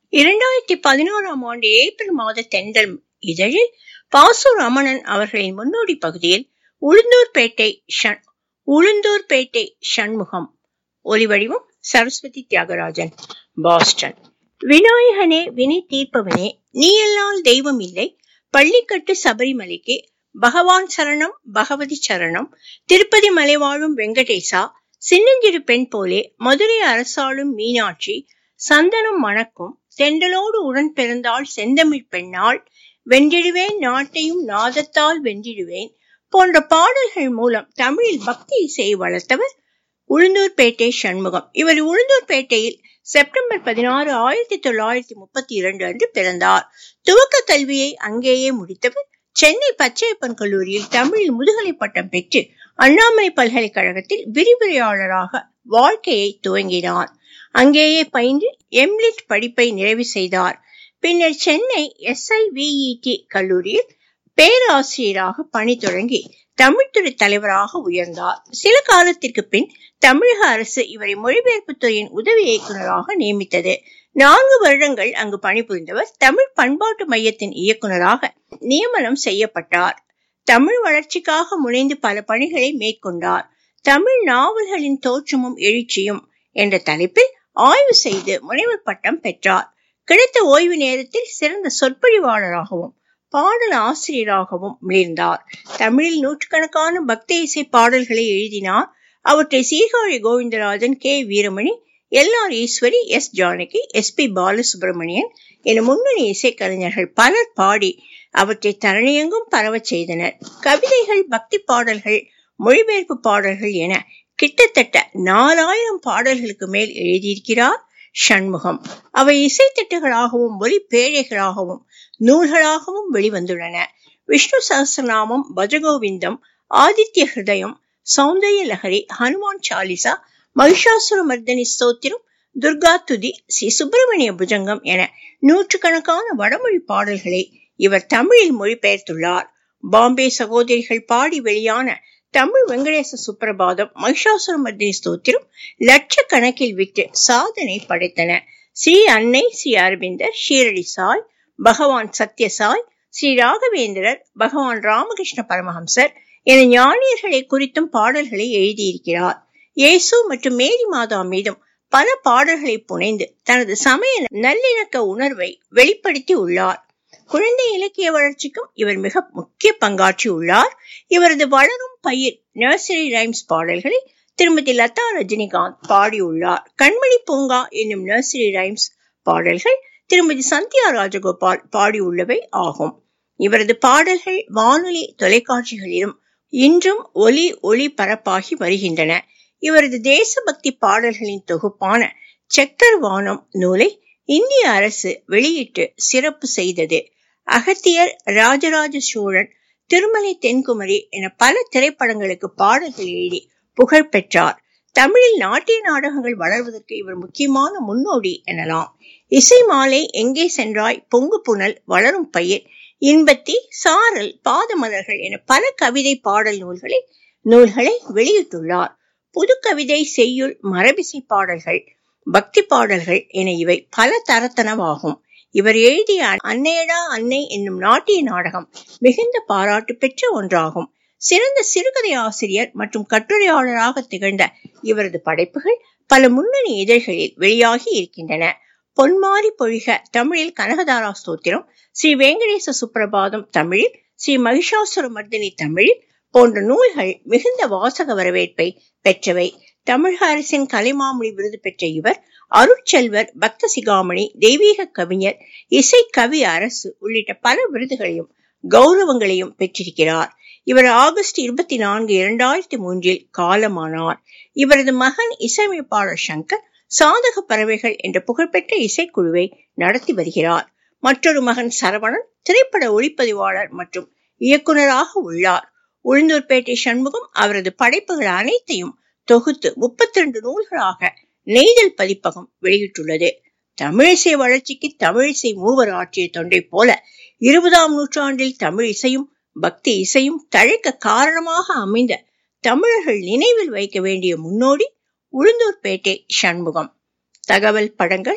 இரண்டாயிரத்தி பதினோராம் ஆண்டு ஏப்ரல் மாத தென்றல் இதழில் பாசு ரமணன் அவர்களின் முன்னோடி பகுதியில் உளுந்தூர்பேட்டை ஷண் உளுந்தூர்பேட்டை சண்முகம் ஒலிவடிவம் சரஸ்வதி தியாகராஜன் பாஸ்டன் விநாயகனே வினை தீர்ப்பவனே நீயல்லால் தெய்வம் இல்லை பள்ளிக்கட்டு சபரிமலைக்கு பகவான் சரணம் பகவதி சரணம் திருப்பதி மலை வாழும் வெங்கடேசா சின்னஞ்சிறு பெண் போலே மதுரை அரசாளும் மீனாட்சி சந்தனம் மணக்கும் தெண்டலோடு உடன் பிறந்தாள் செந்தமிழ் பெண்ணாள் வென்றிடுவேன் நாட்டையும் நாதத்தால் வென்றிடுவேன் போன்ற பாடல்கள் மூலம் தமிழில் பக்தி இசையை வளர்த்தவர் உளுந்தூர்பேட்டை சண்முகம் இவர் உளுந்தூர்பேட்டையில் செப்டம்பர் பதினாறு ஆயிரத்தி தொள்ளாயிரத்தி முப்பத்தி இரண்டு அன்று பிறந்தார் துவக்க கல்வியை அங்கேயே முடித்தவர் சென்னை பச்சையப்பன் கல்லூரியில் தமிழில் முதுகலை பட்டம் பெற்று அண்ணாமலை பல்கலைக்கழகத்தில் விரிவுரையாளராக வாழ்க்கையை துவங்கினார் அங்கேயே பயின்று எம்லிட் படிப்பை நிறைவு செய்தார் பின்னர் சென்னை எஸ்ஐவிஇடி கல்லூரியில் பேராசிரியராக பணி தொடங்கி தமிழ்துறை தலைவராக உயர்ந்தார் சில காலத்திற்கு பின் தமிழக அரசு இவரை மொழிபெயர்ப்பு துறையின் உதவி இயக்குநராக நியமித்தது நான்கு வருடங்கள் அங்கு பணிபுரிந்தவர் தமிழ் பண்பாட்டு மையத்தின் இயக்குநராக நியமனம் செய்யப்பட்டார் தமிழ் வளர்ச்சிக்காக முனைந்து பல பணிகளை மேற்கொண்டார் தமிழ் நாவல்களின் தோற்றமும் எழுச்சியும் என்ற தலைப்பில் ஆய்வு செய்து முனைவர் பட்டம் பெற்றார் கிடைத்த ஓய்வு நேரத்தில் சிறந்த சொற்பொழிவாளராகவும் பாடல் ஆசிரியராகவும் மிளிர்ந்தார் தமிழில் நூற்றுக்கணக்கான பக்தி இசை பாடல்களை எழுதினார் அவற்றை Sirkazhi Govindarajan K Veeramani L R Eswari S Janaki S P Balasubramanian என முன்னணி இசைக்கலைஞர்கள் பலர் பாடி அவற்றை தரணியெங்கும் பரவச் செய்தனர் கவிதைகள் பக்தி பாடல்கள் மொழிபெயர்ப்பு பாடல்கள் என கிட்டத்தட்ட நாலாயிரம் பாடல்களுக்கு மேல் எழுதியிருக்கிறார் சண்முகம் அவை இசைத்தட்டுகளாகவும் ஒலி பேழைகளாகவும் நூல்களாகவும் வெளிவந்துள்ளன விஷ்ணு சகசிரநாமம் பஜகோவிந்தம் ஆதித்ய ஹிருதயம் சௌந்தர்ய லஹரி ஹனுமான் சாலிசா மகிஷாசுர மர்தனி ஸ்தோத்திரம் துர்கா துதி ஸ்ரீ சுப்பிரமணிய புஜங்கம் என நூற்றுக்கணக்கான வடமொழி பாடல்களை இவர் தமிழில் மொழிபெயர்த்துள்ளார் பாம்பே சகோதரிகள் பாடி வெளியான தமிழ் வெங்கடேச சுப்பிரபாதம் மகிஷாசுர மர்தினி ஸ்தோத்திரம் லட்சக்கணக்கில் விற்று சாதனை படைத்தன ஸ்ரீ அன்னை ஸ்ரீ அரவிந்தர் ஷீரடி சாய் பகவான் சத்யசாய் ஸ்ரீ ராகவேந்திரர் பகவான் ராமகிருஷ்ண பரமஹம்சர் என ஞானியர்களை குறித்தும் பாடல்களை எழுதியிருக்கிறார் இயேசு மற்றும் மேரி மாதா மீதும் பல பாடல்களை புனைந்து தனது சமய நல்லிணக்க உணர்வை வெளிப்படுத்தி உள்ளார் குழந்தை இலக்கிய வளர்ச்சிக்கும் இவர் மிக முக்கிய பங்காற்றி உள்ளார் இவரது வளரும் பயிர் நர்சரி ரைம்ஸ் பாடல்களை திருமதி லதா ரஜினிகாந்த் பாடியுள்ளார் கண்மணி பூங்கா என்னும் நர்சரி ரைம்ஸ் பாடல்கள் திருமதி சந்தியா ராஜகோபால் பாடியுள்ளவை ஆகும் இவரது பாடல்கள் வானொலி தொலைக்காட்சிகளிலும் இன்றும் ஒலி ஒளி பரப்பாகி வருகின்றன இவரது தேசபக்தி பாடல்களின் தொகுப்பான செக்கர் வானம் நூலை இந்திய அரசு வெளியிட்டு சிறப்பு செய்தது அகத்தியர் ராஜராஜ சோழன் திருமலை தென்குமரி என பல திரைப்படங்களுக்கு பாடல்கள் எழுதி புகழ் பெற்றார் தமிழில் நாட்டிய நாடகங்கள் வளர்வதற்கு இவர் முக்கியமான முன்னோடி எனலாம் இசை மாலை எங்கே சென்றாய் பொங்கு புனல் வளரும் பயிர் இன்பத்தி சாரல் பாதமலர்கள் என பல கவிதை பாடல் நூல்களை நூல்களை வெளியிட்டுள்ளார் புது கவிதை செய்யுள் மரபிசை பாடல்கள் பக்தி பாடல்கள் என இவை பல தரத்தனவாகும் இவர் எழுதிய அன்னையடா அன்னை என்னும் நாட்டிய நாடகம் மிகுந்த பாராட்டு பெற்ற ஒன்றாகும் சிறந்த சிறுகதை ஆசிரியர் மற்றும் கட்டுரையாளராக திகழ்ந்த இவரது படைப்புகள் பல முன்னணி இதழ்களில் வெளியாகி இருக்கின்றன பொன்மாரி பொழிக தமிழில் கனகதாரா ஸ்தோத்திரம் ஸ்ரீ வெங்கடேச சுப்பிரபாதம் தமிழில் ஸ்ரீ மகிஷாசுர மர்தினி தமிழில் போன்ற நூல்கள் மிகுந்த வாசக வரவேற்பை பெற்றவை தமிழக அரசின் கலைமாமொழி விருது பெற்ற இவர் அருட்செல்வர் பக்த சிகாமணி தெய்வீக கவிஞர் இசை கவி அரசு உள்ளிட்ட பல விருதுகளையும் கௌரவங்களையும் பெற்றிருக்கிறார் இவர் ஆகஸ்ட் இருபத்தி நான்கு இரண்டாயிரத்தி மூன்றில் காலமானார் இவரது மகன் இசையமைப்பாளர் சங்கர் சாதக பறவைகள் என்ற புகழ்பெற்ற இசைக்குழுவை நடத்தி வருகிறார் மற்றொரு மகன் சரவணன் திரைப்பட ஒளிப்பதிவாளர் மற்றும் இயக்குநராக உள்ளார் உளுந்தூர்பேட்டை சண்முகம் அவரது படைப்புகள் அனைத்தையும் தொகுத்து முப்பத்தி ரெண்டு நூல்களாக நெய்தல் பதிப்பகம் வெளியிட்டுள்ளது தமிழிசை வளர்ச்சிக்கு தமிழிசை மூவர் ஆற்றிய தொண்டை போல இருபதாம் நூற்றாண்டில் தமிழ் இசையும் பக்தி இசையும் தழைக்க காரணமாக அமைந்த தமிழர்கள் நினைவில் வைக்க வேண்டிய முன்னோடி உளுந்தூர்பேட்டை சண்முகம் தகவல் படங்கள்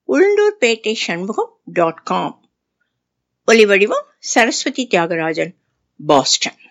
உளுந்தூர்பேட்டை சண்முகம் டாட் காம் ஒலிவடிவம் சரஸ்வதி தியாகராஜன் பாஸ்டன்